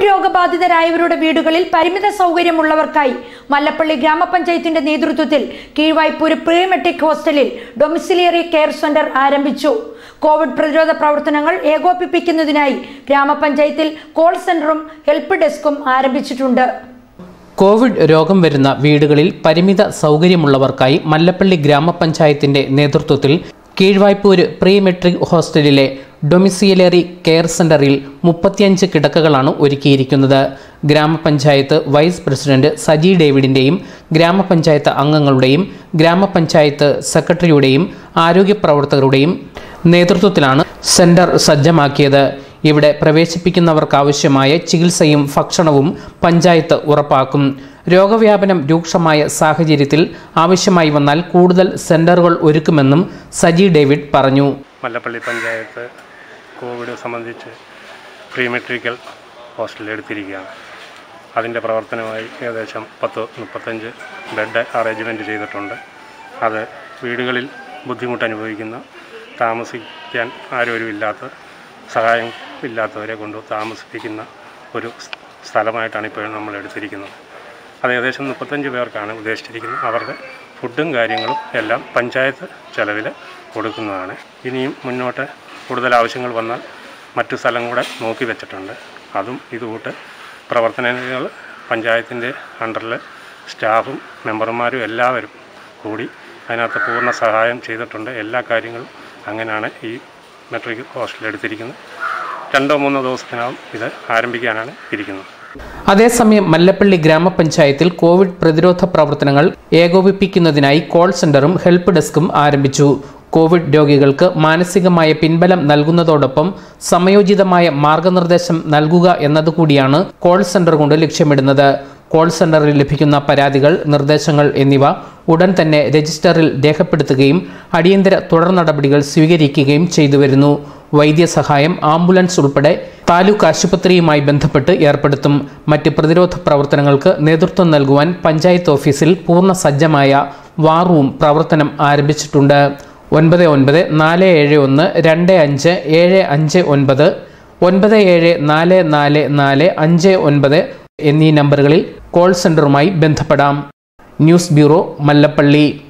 Covid രോഗബാധിതരായവരുടെ വീടുകളിൽ പരിമിത സൗകര്യമുള്ളവർക്കായി മല്ലപ്പള്ളി ഗ്രാമപഞ്ചായത്തിന്റെ നേതൃത്വത്തിൽ കീഴ്വായ്പൂര് പ്രീ മെട്രിക് ഹോസ്റ്റലിൽ ഡൊമിസിലിയറി കെയർ സെന്റർ ആരംഭിച്ചു കോവിഡ് പ്രതിരോധ പ്രവർത്തനങ്ങൾ ഏകോപിപ്പിക്കുന്നതിനായി ഗ്രാമപഞ്ചായത്തിൽ കോൾ സെന്ററും ഹെൽപ്പ് ഡെസ്കും ആരംഭിച്ചിട്ടുണ്ട് കോവിഡ് രോഗം വരുന്ന വീടുകളിൽ പരിമിത സൗകര്യമുള്ളവർക്കായി മല്ലപ്പള്ളി ഗ്രാമപഞ്ചായത്തിന്റെ നേതൃത്വത്തിൽ കീഴ്വായ്പൂര് പ്രീ മെട്രിക് ഹോസ്റ്റലിലെ ഡൊമിസിയലറി കെയർ സെന്ററിൽ മുപ്പത്തിയഞ്ച് കിടക്കകളാണ് ഒരുക്കിയിരിക്കുന്നത് ഗ്രാമപഞ്ചായത്ത് വൈസ് പ്രസിഡന്റ് സജി ഡേവിഡിന്റെയും ഗ്രാമപഞ്ചായത്ത് അംഗങ്ങളുടെയും ഗ്രാമപഞ്ചായത്ത് സെക്രട്ടറിയുടെയും ആരോഗ്യ പ്രവർത്തകരുടെയും നേതൃത്വത്തിലാണ് സെന്റർ സജ്ജമാക്കിയത് ഇവിടെ പ്രവേശിപ്പിക്കുന്നവർക്കാവശ്യമായ ചികിത്സയും ഭക്ഷണവും പഞ്ചായത്ത് ഉറപ്പാക്കും രോഗവ്യാപനം രൂക്ഷമായ സാഹചര്യത്തിൽ ആവശ്യമായി വന്നാൽ കൂടുതൽ സെന്ററുകൾ ഒരുക്കുമെന്നും സജി ഡേവിഡ് പറഞ്ഞു മല്ലപ്പള്ളി പഞ്ചായത്ത് കോവിഡ് സംബന്ധിച്ച് പ്രീ മെട്രിക്കൽ ഹോസ്റ്റൽ എടുത്തിരിക്കുകയാണ് അതിൻ്റെ പ്രവർത്തനമായി ഏകദേശം പത്ത് മുപ്പത്തഞ്ച് ബെഡ് അറേഞ്ച്മെൻറ്റ് ചെയ്തിട്ടുണ്ട് അത് വീടുകളിൽ ബുദ്ധിമുട്ട് അനുഭവിക്കുന്ന താമസിക്കാൻ ആരോരും ഇല്ലാത്ത സഹായം ഇല്ലാത്തവരെ കൊണ്ട് താമസിപ്പിക്കുന്ന ഒരു സ് സ്ഥലമായിട്ടാണ് ഇപ്പോൾ നമ്മൾ എടുത്തിരിക്കുന്നത് അത് ഏകദേശം മുപ്പത്തഞ്ച് പേർക്കാണ് ഉദ്ദേശിച്ചിരിക്കുന്നത് അവരുടെ ഫുഡും കാര്യങ്ങളും എല്ലാം പഞ്ചായത്ത് ചെലവിൽ കൊടുക്കുന്നതാണ് ഇനിയും മുന്നോട്ട് കൂടുതൽ ആവശ്യങ്ങൾ വന്നാൽ മറ്റു സ്ഥലം കൂടെ നോക്കി വെച്ചിട്ടുണ്ട് അതും ഇതുകൂട്ട് പ്രവർത്തനങ്ങൾ പഞ്ചായത്തിൻ്റെ അണ്ടറിൽ സ്റ്റാഫും മെമ്പർമാരും എല്ലാവരും കൂടി അതിനകത്ത് പൂർണ്ണ സഹായം ചെയ്തിട്ടുണ്ട് എല്ലാ കാര്യങ്ങളും അങ്ങനെയാണ് ഈ മെട്രിക് ഹോസ്റ്റൽ എടുത്തിരിക്കുന്നത് രണ്ടോ മൂന്നോ ദിവസത്തിനകം ഇത് ആരംഭിക്കാനാണ് ഇരിക്കുന്നത് അതേസമയം മല്ലപ്പള്ളി ഗ്രാമപഞ്ചായത്തിൽ കോവിഡ് പ്രതിരോധ പ്രവർത്തനങ്ങൾ ഏകോപിപ്പിക്കുന്നതിനായി കോൾ സെന്ററും ഹെൽപ്പ് ഡെസ്കും ആരംഭിച്ചു കോവിഡ് രോഗികൾക്ക് മാനസികമായ പിൻബലം നൽകുന്നതോടൊപ്പം സമയോചിതമായ മാർഗനിർദ്ദേശം നൽകുക എന്നതുകൂടിയാണ് കോൾ സെന്റർ കൊണ്ട് ലക്ഷ്യമിടുന്നത് കോൾ സെന്ററിൽ ലഭിക്കുന്ന പരാതികൾ നിർദ്ദേശങ്ങൾ എന്നിവ ഉടൻ തന്നെ രജിസ്റ്ററിൽ രേഖപ്പെടുത്തുകയും അടിയന്തര തുടർ നടപടികൾ സ്വീകരിക്കുകയും ചെയ്തു വരുന്നു വൈദ്യസഹായം ആംബുലൻസ് ഉൾപ്പെടെ താലൂക്ക് ആശുപത്രിയുമായി ബന്ധപ്പെട്ട് ഏർപ്പെടുത്തും മറ്റ് പ്രതിരോധ പ്രവർത്തനങ്ങൾക്ക് നേതൃത്വം നൽകുവാൻ പഞ്ചായത്ത് ഓഫീസിൽ പൂർണ്ണ സജ്ജമായ വാറുവും പ്രവർത്തനം ആരംഭിച്ചിട്ടുണ്ട് ഒൻപത് ഒൻപത് നാല് ഏഴ് ഒന്ന് രണ്ട് അഞ്ച് ഏഴ് അഞ്ച് ഒൻപത് ഒൻപത് ഏഴ് നാല് നാല് നാല് അഞ്ച് ഒൻപത് എന്നീ നമ്പറുകളിൽ കോൾ സെന്ററുമായി ബന്ധപ്പെടാം ന്യൂസ് ബ്യൂറോ മല്ലപ്പള്ളി